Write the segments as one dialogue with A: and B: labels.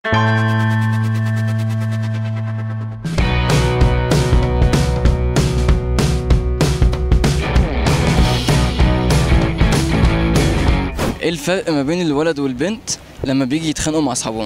A: ايه الفرق ما بين الولد والبنت لما بيجي يتخانقوا مع اصحابهم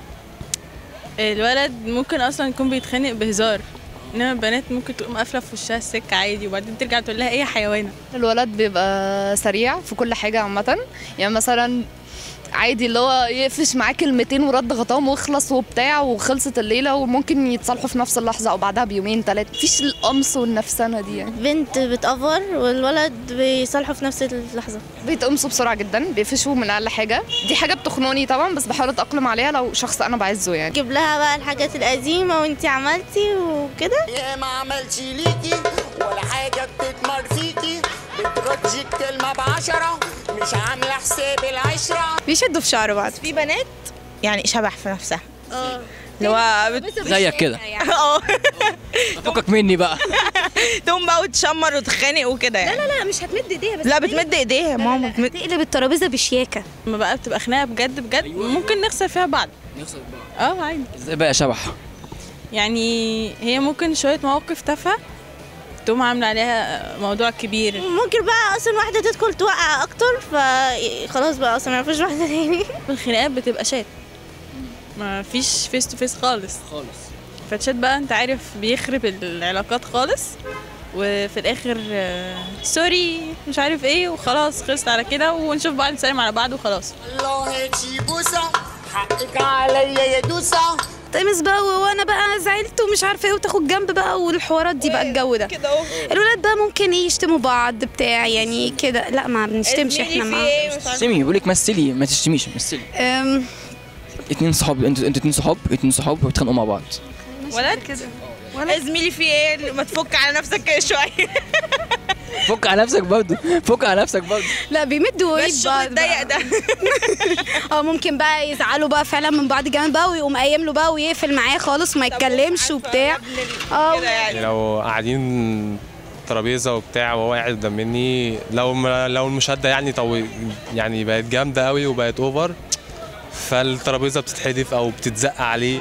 B: الولد ممكن اصلا يكون بيتخانق بهزار انما البنات ممكن تقوم قافله في وشها السكه عادي وبعدين ترجع تقول لها ايه يا حيوانه
C: الولد بيبقى سريع في كل حاجة عامة يعني مثلا عادي اللي هو يقفش معاه كلمتين ورد غطام واخلص وبتاع وخلصت الليلة وممكن يتصالحوا في نفس اللحظة أو بعدها بيومين تلاتة مفيش القمص والنفسنة دي يعني
D: بنت بتأفر والولد بيصالحوا في نفس اللحظة
C: بيتقمصوا بسرعة جدا بيقفشوا من أقل حاجة دي حاجة بتخنقني طبعا بس بحاول أتأقلم عليها لو شخص أنا بعزه يعني
D: جيب لها بقى الحاجات القديمة وانتي عملتي وكده
E: يا ما عملش ليكي ولا حاجة بتتمر فيكي بتردي الكلمة بعشرة مش عاملة حساب العشرة
F: بيشدوا في شعر بعض
G: في بنات يعني شبح في نفسها
D: اه
G: اللي هو بت...
A: زيك كده
G: اه
A: فكك مني بقى
G: تقوم بقى وتشمر وتتخانق وكده يعني
F: لا لا مش هتمد ايديها بس
G: لا بتمد ايديها يا ماما بتمد
F: تقلب الترابيزه بشياكه
B: لما بقى بتبقى خناقه بجد بجد ممكن نخسر فيها بعض اه عادي
A: ازاي بقى يا شبح
B: يعني هي ممكن شويه مواقف تافهه تقوم عامله عليها موضوع كبير
D: ممكن بقى اصلا واحدة تدخل توقع اكتر فخلاص بقى اصلا ما يعرفوش واحدة تاني
B: الخناقات بتبقى شات ما فيش فيس تو فيس خالص
A: خالص
B: فالشات بقى انت عارف بيخرب العلاقات خالص وفي الاخر آه، سوري مش عارف ايه وخلاص خلصت على كده ونشوف بقى نسلم على بعض وخلاص
E: الله تشي بوسة حقك عليا يا دوسة
F: تقمص بقى وانا بقى زعلت ومش عارفه ايه وتاخد جنب بقى والحوارات دي بقى الجو ده
G: كده اهو
F: الولاد بقى ممكن ايه يشتموا بعض بتاع يعني كده لا ما بنشتمش احنا
G: في
F: مع
G: ايه مش عارفة.
A: سمي بيقول لك مثلي ما تشتميش مثلي
F: أم،
A: اتنين صحاب انتوا انتوا اتنين صحاب اتنين صحاب بيتخانقوا مع بعض
G: ولد كده زميلي في ايه ما تفك على نفسك كده شويه
A: فك على نفسك برضه فك على نفسك برضه
F: لا بيمدوا
G: بس
F: ايد
G: الشغل
F: بعض
G: الضيق
F: بقى.
G: ده
F: اه ممكن بقى يزعلوا بقى فعلا من بعض جامد بقى ويقوم قايم له بقى ويقفل معاه خالص وما يتكلمش وبتاع اه
G: كده يعني
H: يعني لو قاعدين ترابيزه وبتاع وهو قاعد قدام مني لو لو المشاده يعني طو يعني بقت جامده قوي وبقت اوفر فالترابيزه بتتحدف او بتتزق عليه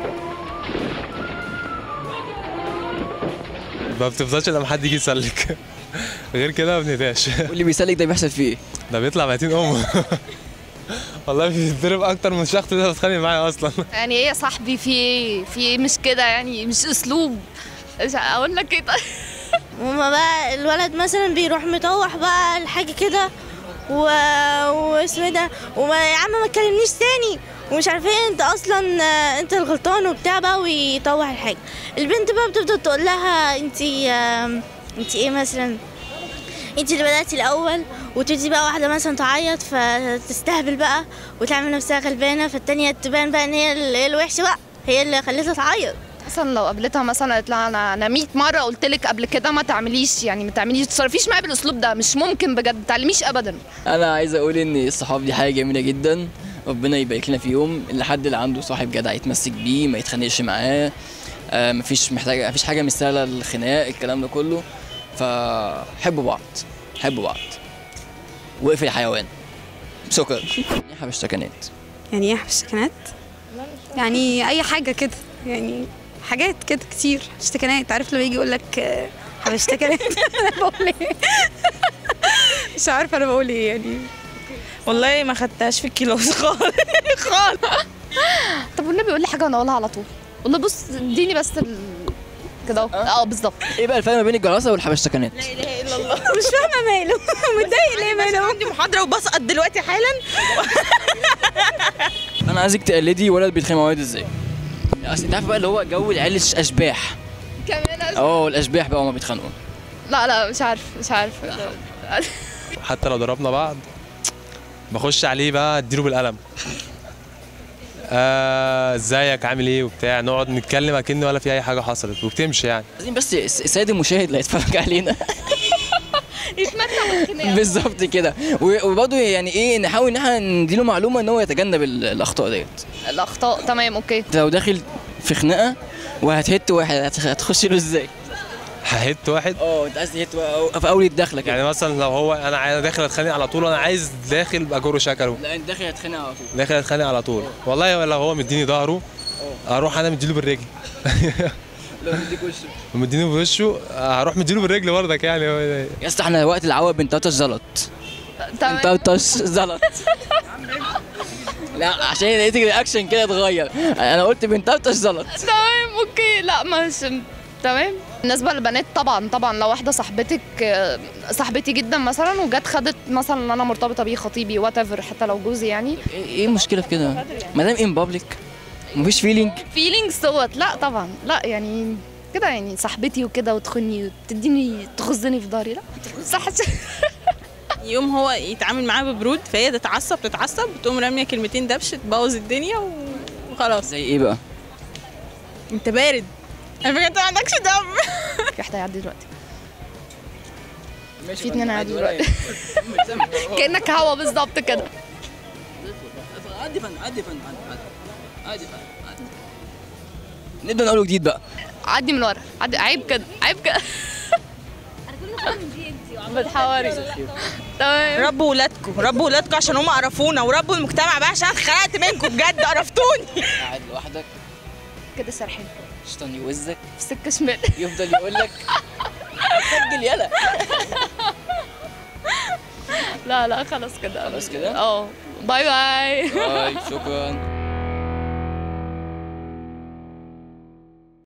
H: ما بتفضلش لما حد يجي يسلك غير كده ما بنهداش
A: واللي بيسلك ده بيحصل فيه ايه
H: ده بيطلع ميتين امه والله بيتضرب اكتر من الشخص اللي بتخانق معاه اصلا
C: يعني ايه يا صاحبي في ايه في ايه مش كده يعني مش اسلوب مش اقول لك ايه طيب
D: وما بقى الولد مثلا بيروح مطوح بقى الحاجة كده و... واسمه إيه ده وما يا عم ما تكلمنيش تاني ومش عارفه ايه انت اصلا آه، انت الغلطان وبتاع بقى ويطوح الحاجه البنت بقى بتفضل تقول لها انت انت ايه مثلا انت اللي بداتي الاول وتدي بقى واحده مثلا تعيط فتستهبل بقى وتعمل نفسها غلبانه فالتانيه تبان بقى ان هي ال- هي الوحشه بقى هي اللي خلتها تعيط
C: مثلا لو قابلتها مثلا قالت لها انا انا 100 مره قلت لك قبل كده ما تعمليش يعني ما تعمليش تصرفيش معايا بالاسلوب ده مش ممكن بجد ما تعلميش ابدا
A: انا عايز اقول ان الصحاب دي حاجه جميله جدا ربنا يبارك لنا فيهم الحد اللي عنده صاحب جدع يتمسك بيه ما يتخانقش معاه آه مفيش محتاجه مفيش حاجه مستاهله الخناق الكلام ده كله فحبوا بعض حبوا بعض وقف يا حيوان شكرا يا اشتكنات
F: يعني ايه اشتكانات يعني اي حاجه كده يعني حاجات كده كتير اشتكانات عارف لما يجي يقول لك آه، اشتكانات انا بقول ايه مش عارفه انا بقول ايه يعني
G: والله ما خدتهاش في الكيلو خالص خالص
C: طب والنبي قول لي حاجه وانا اقولها على طول والله بص اديني بس ال... كده اهو اه بالظبط
A: ايه بقى الفرق ما بين الجراسه والحبشتكنات
G: لا اله الا الله
F: مش فاهمه ماله متضايق ليه
G: انا
F: ماله
G: عندي محاضره وبسقط دلوقتي حالا
A: انا عايزك تقلدي ولد بيتخانق مع ولد ازاي اصل انت عارف بقى اللي هو جو العيال الاشباح
C: كمان أش-
A: اه الاشباح بقى هما بيتخانقوا
C: لا لا مش عارف مش عارف
H: حتى لو ضربنا بعض بخش عليه بقى اديله بالقلم آه، ازيك عامل ايه وبتاع نقعد نتكلم اكن ولا في اي حاجه حصلت وبتمشي يعني
A: عايزين بس الس- السيد المشاهد اللي هيتفرج علينا
C: يتمتع بالخناقه
A: بالظبط كده و- وبرضه يعني ايه نحاول ان احنا نديله معلومه ان هو يتجنب ال- الاخطاء ديت
C: الاخطاء تمام اوكي
A: انت لو داخل في خناقه وهتهت واحد هت- هتخش له ازاي؟
H: ههت واحد
A: اه انت عايز تهت و- في اول الدخله كده
H: يعني مثلا لو هو انا عايز داخل اتخانق على طول وانا عايز داخل اجره شكله
A: لا انت داخل هتخانق على طول
H: داخل اتخانق على طول والله لو هو مديني ظهره اروح انا مديله بالرجل
A: لو مديك وشه
H: مدينه بوشه هروح مديله بالرجل برضك يعني
A: يا اسطى احنا وقت العوض بنطرطش زلط
C: تمام
A: بنطرطش زلط لا عشان لقيت الرياكشن كده اتغير انا قلت بنطرطش زلط
C: تمام اوكي لا مش تمام بالنسبه للبنات طبعا طبعا لو واحده صاحبتك آه، صاحبتي جدا مثلا وجت خدت مثلا ان انا مرتبطه بيه خطيبي وات حتى لو جوزي يعني
A: ايه ايه المشكله في كده ما دام ان بابليك مفيش فيلينج
C: فيلينج صوت لا طبعا لا يعني كده يعني صاحبتي وكده وتخني وتديني تخزني في ظهري لا صح
B: يوم هو يتعامل معاها ببرود فهي تتعصب تتعصب وتقوم راميه كلمتين دبش تبوظ الدنيا وخلاص
A: زي ايه بقى
B: انت بارد على فكره انت ما عندكش دم
C: في واحده هيعدي دلوقتي في اتنين هيعدوا دلوقتي كانك هوا بالظبط كده
A: عادي فن عادي فن عادي فن عادي نبدا نقوله جديد بقى
C: عدي من ورا عدي عيب كده عيب كده بتحوري تمام
G: ربوا ولادكم ربوا ولادكم عشان هم قرفونا وربوا المجتمع بقى عشان اتخنقت منكم بجد قرفتوني
A: قاعد لوحدك
C: كده سرحان
A: شيطان يوزك
C: في سكه شمال
A: يفضل يقول لك سجل يلا
C: لا لا خلاص كده
A: خلاص كده؟
C: اه باي باي
A: باي شكرا